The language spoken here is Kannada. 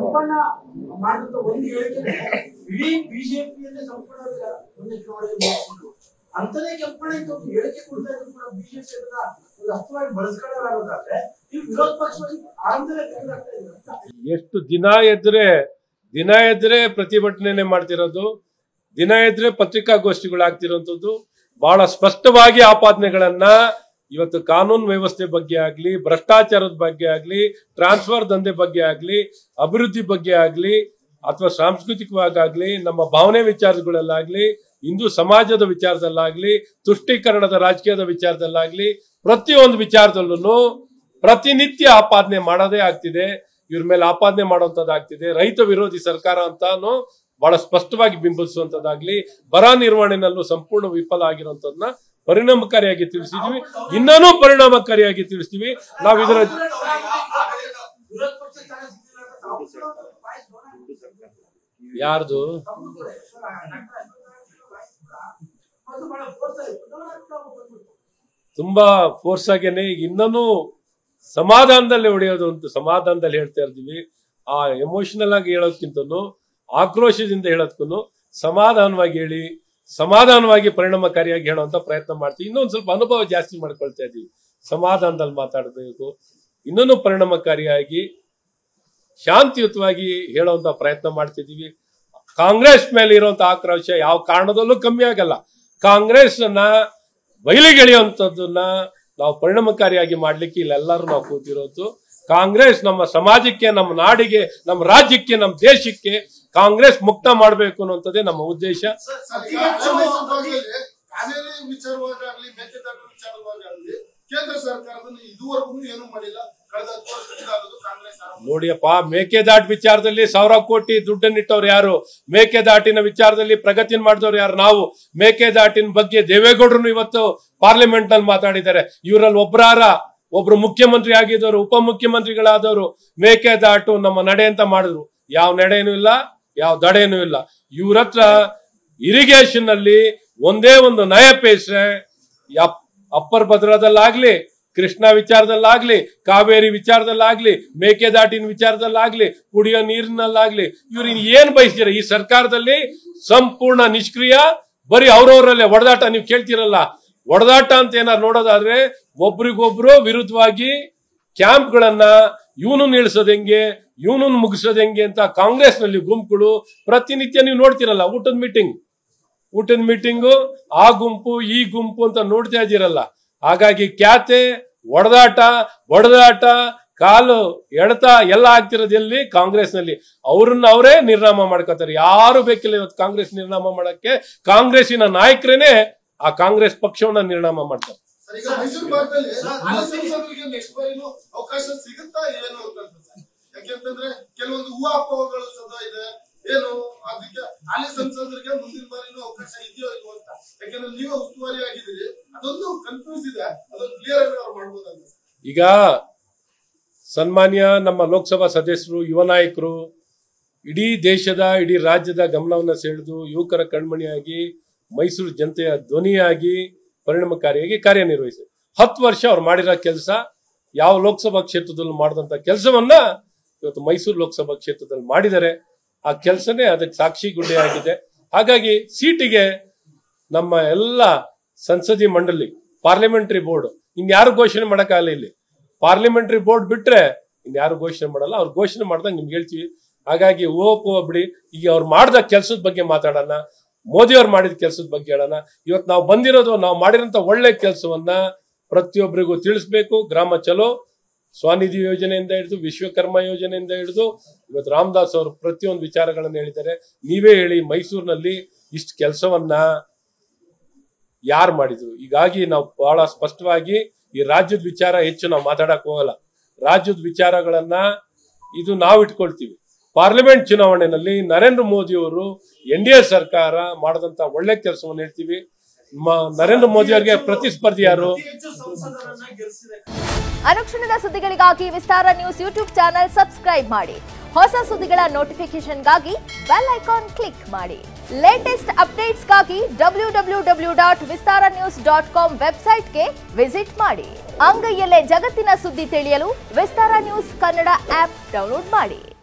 ಕೆಂಪಣ್ಣ ಮಾಡಿದಂತ ಒಂದು ಹೇಳಿಕೆ ಇಡೀ ಬಿಜೆಪಿಯನ್ನೇ ಸಂಪೂರ್ಣ ಒಂದು ಚುನಾವಣೆ ಮುಗಿಸಿದ್ರು ಅಂತಲೇ ಕೆಂಪಣ್ಣ ಇಂತ ಒಂದು ಹೇಳಿಕೆ ಕೊಡ್ತಾ ಇದ್ರು ಕೂಡ ಬಿಜೆಪಿ ಒಂದು ಹಸ್ತವಾಗಿ ಬಳಸ್ಕೊಳ್ಳೋದಾಗೋದಾದ್ರೆ ನೀವು ವಿರೋಧ ಪಕ್ಷವಾಗಿ ಆರಂಭದಲ್ಲೇ ತೆಗೆದಾಗ್ತಾ ಇದ್ದಾರೆ ಎಷ್ಟು ದಿನ ಎದ್ರೆ ದಿನ ಎದ್ರೆ ಪ್ರತಿಭಟನೆ ಮಾಡ್ತಿರೋದು ದಿನ ಎದ್ರೆ ಪತ್ರಿಕಾಗೋಷ್ಠಿಗಳಾಗ್ತಿರೋಂಥದ್ದು ಬಹಳ ಸ್ಪಷ್ಟವಾಗಿ ಆಪಾದನೆಗಳನ್ನ ಇವತ್ತು ಕಾನೂನು ವ್ಯವಸ್ಥೆ ಬಗ್ಗೆ ಆಗ್ಲಿ ಭ್ರಷ್ಟಾಚಾರದ ಬಗ್ಗೆ ಆಗ್ಲಿ ಟ್ರಾನ್ಸ್ಫರ್ ದಂಧೆ ಬಗ್ಗೆ ಆಗ್ಲಿ ಅಭಿವೃದ್ಧಿ ಬಗ್ಗೆ ಆಗ್ಲಿ ಅಥವಾ ಸಾಂಸ್ಕೃತಿಕವಾಗಲಿ ನಮ್ಮ ಭಾವನೆ ವಿಚಾರಗಳಲ್ಲಾಗ್ಲಿ ಹಿಂದೂ ಸಮಾಜದ ವಿಚಾರದಲ್ಲಾಗ್ಲಿ ತುಷ್ಟೀಕರಣದ ರಾಜಕೀಯದ ವಿಚಾರದಲ್ಲಾಗ್ಲಿ ಪ್ರತಿಯೊಂದು ವಿಚಾರದಲ್ಲೂ ಪ್ರತಿನಿತ್ಯ ಆಪಾದನೆ ಮಾಡೋದೇ ಆಗ್ತಿದೆ ಇವ್ರ ಮೇಲೆ ಆಪಾದನೆ ಮಾಡುವಂತದ್ದಾಗ್ತಿದೆ ರೈತ ವಿರೋಧಿ ಸರ್ಕಾರ ಅಂತಾನು ಬಹಳ ಸ್ಪಷ್ಟವಾಗಿ ಬಿಂಬಿಸುವಂತದ್ದಾಗ್ಲಿ ಬರ ನಿರ್ವಹಣೆನಲ್ಲೂ ಸಂಪೂರ್ಣ ವಿಫಲ ಆಗಿರುವಂತದನ್ನ ಪರಿಣಾಮಕಾರಿಯಾಗಿ ತಿಳಿಸಿದ್ವಿ ಇನ್ನೂ ಪರಿಣಾಮಕಾರಿಯಾಗಿ ತಿಳಿಸ್ತೀವಿ ನಾವು ಇದರ ವಿರೋಧ ಪಕ್ಷ ಸ್ಥಾನ ಸಿಗ್ಲಿಲ್ಲ ಅಂತ ತಾವು ಕೂಡ ಒಂದು ಬಾಯಿ ಜೋರ ಹಾಕ್ತಿದ್ದಾರೆ. ಯಾರ್ದು ತಮ್ಮದು ಕೂಡ ಸರ್, ಡಾಕ್ಟರ್ ಅಶ್ವತ್ಥನಾರಾಯಣ ಬಾಯಿ ಕೂಡ ಅದು ಬಹಳ force ಆಗಿ ಜೋರ ಹಾಕ್ತಾ ಬಂದ್ಬಿಟ್ಟು. ತುಂಬಾ ಫೋರ್ಸ್ ಆಗೇನೆ ಇನ್ನೂ ಸಮಾಧಾನದಲ್ಲಿ ಹೊಡೆಯೋದು ಅಂತ ಸಮಾಧಾನದಲ್ಲಿ ಹೇಳ್ತಾ ಇರ್ತೀವಿ ಆ ಎಮೋಷನಲ್ ಆಗಿ ಹೇಳೋದ್ಕಿಂತನೂ ಆಕ್ರೋಶದಿಂದ ಹೇಳೋದ್ಕು ಸಮಾಧಾನವಾಗಿ ಹೇಳಿ ಸಮಾಧಾನವಾಗಿ ಪರಿಣಾಮಕಾರಿಯಾಗಿ ಹೇಳುವಂತ ಪ್ರಯತ್ನ ಮಾಡ್ತೀವಿ ಇನ್ನೊಂದು ಸ್ವಲ್ಪ ಅನುಭವ ಜಾಸ್ತಿ ಮಾಡ್ಕೊಳ್ತಾ ಇದೀವಿ ಸಮಾಧಾನದಲ್ಲಿ ಮಾತಾಡಬೇಕು ಇನ್ನೂ ಪರಿಣಾಮಕಾರಿಯಾಗಿ ಶಾಂತಿಯುತವಾಗಿ ಹೇಳುವಂತ ಪ್ರಯತ್ನ ಮಾಡ್ತಿದೀವಿ ಕಾಂಗ್ರೆಸ್ ಮೇಲೆ ಇರುವಂತ ಆಕ್ರೋಶ ಯಾವ ಕಾರಣದಲ್ಲೂ ಕಮ್ಮಿ ಆಗಲ್ಲ ಕಾಂಗ್ರೆಸ್ ಅನ್ನ ಬಯಲಿಗೆಳೆಯುವಂಥದ್ದನ್ನ ನಾವು ಪರಿಣಾಮಕಾರಿಯಾಗಿ ಮಾಡ್ಲಿಕ್ಕೆ ಇಲ್ಲೆಲ್ಲರೂ ನಾವು ಕೂತಿರೋದು ಕಾಂಗ್ರೆಸ್ ನಮ್ಮ ಸಮಾಜಕ್ಕೆ ನಮ್ಮ ನಾಡಿಗೆ ನಮ್ಮ ರಾಜ್ಯಕ್ಕೆ ನಮ್ಮ ದೇಶಕ್ಕೆ ಕಾಂಗ್ರೆಸ್ ಮುಕ್ತ ಮಾಡಬೇಕು ಅನ್ನುವಂಥದ್ದೇ ನಮ್ಮ ಉದ್ದೇಶ ಸರ್, ಈಗ ಹಳೆ ಮೈಸೂರು ಭಾಗದಲ್ಲಿ ಕಾವೇರಿ ವಿಚಾರವಾಗಲಿ ಮೇಕೆದಾಟು ವಿಚಾರವಾಗಲಿ ಕೇಂದ್ರ ಸರ್ಕಾರದಲ್ಲಿ ಇದುವರೆಗೂ ಏನು ಮಾಡಿಲ್ಲ ಕಳೆದ ಹತ್ತು ವರ್ಷದಿಂದ ಆಗೋದು ಕಾಂಗ್ರೆಸ್ ಆರಂಭ ನೋಡಿಯಪ್ಪ ಮೇಕೆದಾಟ್ ವಿಚಾರದಲ್ಲಿ ಸಾವಿರ ಕೋಟಿ ದುಡ್ಡನ್ನಿಟ್ಟವ್ರು ಯಾರು ಮೇಕೆದಾಟಿನ ವಿಚಾರದಲ್ಲಿ ಪ್ರಗತಿನ ಮಾಡಿದವ್ರು ಯಾರು ನಾವು ಮೇಕೆದಾಟಿನ ಬಗ್ಗೆ ದೇವೇಗೌಡರು ಇವತ್ತು ಪಾರ್ಲಿಮೆಂಟ್ ನಲ್ಲಿ ಮಾತಾಡಿದ್ದಾರೆ ಇವರಲ್ಲಿ ಒಬ್ರಾರ ಒಬ್ರು ಮುಖ್ಯಮಂತ್ರಿ ಆಗಿದ್ದವರು ಉಪಮುಖ್ಯಮಂತ್ರಿಗಳಾದವರು ಮೇಕೆದಾಟು ನಮ್ಮ ನಡೆ ಅಂತ ಮಾಡಿದ್ರು ಯಾವ ನಡೆನೂ ಇಲ್ಲ ಯಾವ ದಡೇನೂ ಇಲ್ಲ ಇವ್ರ ಹತ್ರ ಇರಿಗೇಷನ್ ಅಲ್ಲಿ ಒಂದೇ ಒಂದು ನಯ ಪೈಸೆ ಯಪ್- ಅಪ್ಪರ್ ಭದ್ರದಲ್ಲಾಗ್ಲಿ ಕೃಷ್ಣ ವಿಚಾರದಲ್ಲಾಗ್ಲಿ ಕಾವೇರಿ ವಿಚಾರದಲ್ಲಾಗ್ಲಿ ಮೇಕೆದಾಟಿನ ವಿಚಾರದಲ್ಲಾಗ್ಲಿ ಕುಡಿಯೋ ನೀರಿನಲ್ಲಾಗ್ಲಿ ಇವ್ರು ಇನ್ ಏನ್ ಬಯಸ್ತೀರ ಈ ಸರ್ಕಾರದಲ್ಲಿ ಸಂಪೂರ್ಣ ನಿಷ್ಕ್ರಿಯ ಬರೀ ಅವ್ರವ್ರಲ್ಲೇ ಒಡೆದಾಟ ನೀವು ಕೇಳ್ತಿರಲ್ಲ ಒಡೆದಾಟ ಅಂತ ಏನಾರು ನೋಡೋದಾದ್ರೆ ಒಬ್ರಿಗೊಬ್ರು ವಿರುದ್ಧವಾಗಿ ಕ್ಯಾಂಪ್ಗಳನ್ನ ಇವನು ನಿಲ್ಸೋದ್ ಹೆಂಗೆ ಇವನು ಮುಗಿಸೋದ್ ಹೆಂಗೆ ಅಂತ ಕಾಂಗ್ರೆಸ್ ನಲ್ಲಿ ಗುಂಪುಗಳು ಪ್ರತಿನಿತ್ಯ ನೀವು ನೋಡ್ತಿರಲ್ಲ ಊಟದ ಮೀಟಿಂಗ್ ಊಟದ ಮೀಟಿಂಗು ಆ ಗುಂಪು ಈ ಗುಂಪು ಅಂತ ನೋಡ್ತಾ ಇದ್ದೀರಲ್ಲ ಹಾಗಾಗಿ ಖ್ಯಾತೆ ಒಡೆದಾಟ ಒಡೆದಾಟ ಕಾಲು ಎಡತ ಎಲ್ಲ ಆಗ್ತಿರೋದು ಎಲ್ಲಿ ಕಾಂಗ್ರೆಸ್ ನಲ್ಲಿ ಅವ್ರನ್ನ ಅವರೇ ನಿರ್ನಾಮ ಮಾಡ್ಕೋತಾರೆ ಯಾರು ಬೇಕಿಲ್ಲ ಇವತ್ತು ಕಾಂಗ್ರೆಸ್ ನಿರ್ನಾಮ ಮಾಡಕ್ಕೆ ಕಾಂಗ್ರೆಸ್ಸಿನ ನಾಯಕರೇನೆ ಆ ಕಾಂಗ್ರೆಸ್ ಪಕ್ಷವನ್ನ ನಿರ್ನಾಮ ಮಾಡ್ತಾರೆ ಸರ್, ಈಗ ಮೈಸೂರು ಭಾಗದಲ್ಲಿ ಹಾಲಿ ಸಂಸದರಿಗೆ ನೆಕ್ಸ್ಟ್ ಬಾರಿನೂ ಅವಕಾಶ ಸಿಗುತ್ತಾ ಏನು ಅಂತ ಸರ್ ಯಾಕೆಂತಂದ್ರೆ ಕೆಲವೊಂದು ಊಹಾಪೋಹಗಳು ಸದಾ ಇದೆ ಏನು ಅದಕ್ಕೆ ಹಾಲಿ ಸಂಸದರಿಗೆ ಮುಂದಿನ ಬಾರಿನೂ ಅವಕಾಶ ಇದೆಯೋ ಇಲ್ವೋ ಅಂತ ಯಾಕೆಂದ್ರೆ ನೀವೇ ಉಸ್ತುವಾರಿ ಆಗಿದ್ದೀರಿ ಅದೊಂದು ಕನ್ಫ್ಯೂಸ್ ಇದೆ ಅದೊಂದು ಕ್ಲಿಯರ್ ಆಗಿ ಅವ್ರು ಮಾಡ್ಬೋದಂತ ಈಗ ಸನ್ಮಾನ್ಯ ನಮ್ಮ ಲೋಕಸಭಾ ಸದಸ್ಯರು ಯುವ ನಾಯಕರು ಇಡೀ ದೇಶದ ಇಡೀ ರಾಜ್ಯದ ಗಮನವನ್ನು ಸೆಳೆದು ಯುವಕರ ಕಣ್ಮಣಿಯಾಗಿ ಮೈಸೂರು ಜನತೆಯ ಧ್ವನಿಯಾಗಿ ಪರಿಣಾಮಕಾರಿಯಾಗಿ ಕಾರ್ಯನಿರ್ವಹಿಸಿ ಹತ್ತು ವರ್ಷ ಅವ್ರು ಮಾಡಿರೋ ಕೆಲಸ ಯಾವ ಲೋಕಸಭಾ ಕ್ಷೇತ್ರದಲ್ಲಿ ಮಾಡಿದಂತ ಕೆಲಸವನ್ನ ಇವತ್ತು ಮೈಸೂರು ಲೋಕಸಭಾ ಕ್ಷೇತ್ರದಲ್ಲಿ ಮಾಡಿದ್ದಾರೆ ಆ ಕೆಲಸನೇ ಅದಕ್ಕೆ ಸಾಕ್ಷಿ ಗುಡ್ಡೆ ಆಗಿದೆ ಹಾಗಾಗಿ ಸೀಟಿಗೆ ನಮ್ಮ ಎಲ್ಲ ಸಂಸದೀಯ ಮಂಡಳಿ ಪಾರ್ಲಿಮೆಂಟರಿ ಬೋರ್ಡ್ ಇನ್ಯಾರು ಘೋಷಣೆ ಮಾಡಕ್ಕಾಗಲ್ಲ ಇಲ್ಲಿ ಪಾರ್ಲಿಮೆಂಟರಿ ಬೋರ್ಡ್ ಬಿಟ್ರೆ ಇನ್ಯಾರು ಘೋಷಣೆ ಮಾಡಲ್ಲ ಅವ್ರು ಘೋಷಣೆ ಮಾಡ್ದಾಗ ನಿಮ್ಗೆ ಹೇಳ್ತೀವಿ ಹಾಗಾಗಿ ಓಪ್ ಬಿಡಿ ಈಗ ಅವ್ರು ಮಾಡಿದ ಕೆಲಸದ ಬಗ್ಗೆ ಮಾತಾಡೋಣ ಮೋದಿ ಅವ್ರು ಮಾಡಿದ ಕೆಲಸದ ಬಗ್ಗೆ ಹೇಳೋಣ ಇವತ್ತು ನಾವು ಬಂದಿರೋದು ನಾವು ಮಾಡಿರೋಂಥ ಒಳ್ಳೆ ಕೆಲಸವನ್ನ ಪ್ರತಿಯೊಬ್ಬರಿಗೂ ತಿಳಿಸ್ಬೇಕು ಗ್ರಾಮ ಚಲೋ ಸ್ವಾನಿಧಿ ಯೋಜನೆಯಿಂದ ಹಿಡಿದು ವಿಶ್ವಕರ್ಮ ಯೋಜನೆಯಿಂದ ಹಿಡಿದು ಇವತ್ತು ರಾಮದಾಸ್ ಅವರು ಪ್ರತಿಯೊಂದು ವಿಚಾರಗಳನ್ನು ಹೇಳಿದ್ದಾರೆ ನೀವೇ ಹೇಳಿ ಮೈಸೂರಿನಲ್ಲಿ ಇಷ್ಟು ಕೆಲಸವನ್ನ ಯಾರು ಮಾಡಿದ್ರು ಹೀಗಾಗಿ ನಾವು ಬಹಳ ಸ್ಪಷ್ಟವಾಗಿ ಈ ರಾಜ್ಯದ ವಿಚಾರ ಹೆಚ್ಚು ನಾವು ಮಾತಾಡಕ್ ಹೋಗಲ್ಲ ರಾಜ್ಯದ ವಿಚಾರಗಳನ್ನ ಇದು ನಾವು ಇಟ್ಕೊಳ್ತೀವಿ ಪಾರ್ಲಿಮೆಂಟ್ ಚುನಾವಣೆಯಲ್ಲಿ ನರೇಂದ್ರ ಮೋದಿ ಅವರು ಎನ್ ಡಿ ಎ ಸರ್ಕಾರ ಮಾಡದಂತ ಒಳ್ಳೆ ಕೆಲಸವನ್ನು ಹೇಳ್ತೀವಿ ಮ- ನರೇಂದ್ರ ಮೋದಿ ಅವರಿಗೆ ಪ್ರತಿಸ್ಪರ್ಧಿ ಯಾರು ಅತಿ ಹೆಚ್ಚು ಸಂಸದರನ್ನ ಗೆಲ್ಲಿಸಿದೆ ಅನುಕ್ಷಣದ ಸುದ್ದಿಗಳಿಗಾಗಿ Vistara news YouTube channel subscribe ಮಾಡಿ ಹೊಸ ಸುದ್ದಿಗಳ ನೋಟಿಫಿಕೇಶನ್ಗಾಗಿ ಬೆಲ್ ಐಕಾನ್ ಕ್ಲಿಕ್ ಮಾಡಿ ಲೇಟೆಸ್ಟ್ ಅಪ್ಡೇಟ್ಸ್ಗಾಗಿ W W W dot Vistara news dot com ವೆಬ್ಸೈಟ್ಗೆ ವಿಸಿಟ್ ಮಾಡಿ ಅಂಗೈಯಲ್ಲೇ ಜಗತ್ತಿನ ಸುದ್ದಿ ತಿಳಿಯಲು Vistara news Kannada app download ಮಾಡಿ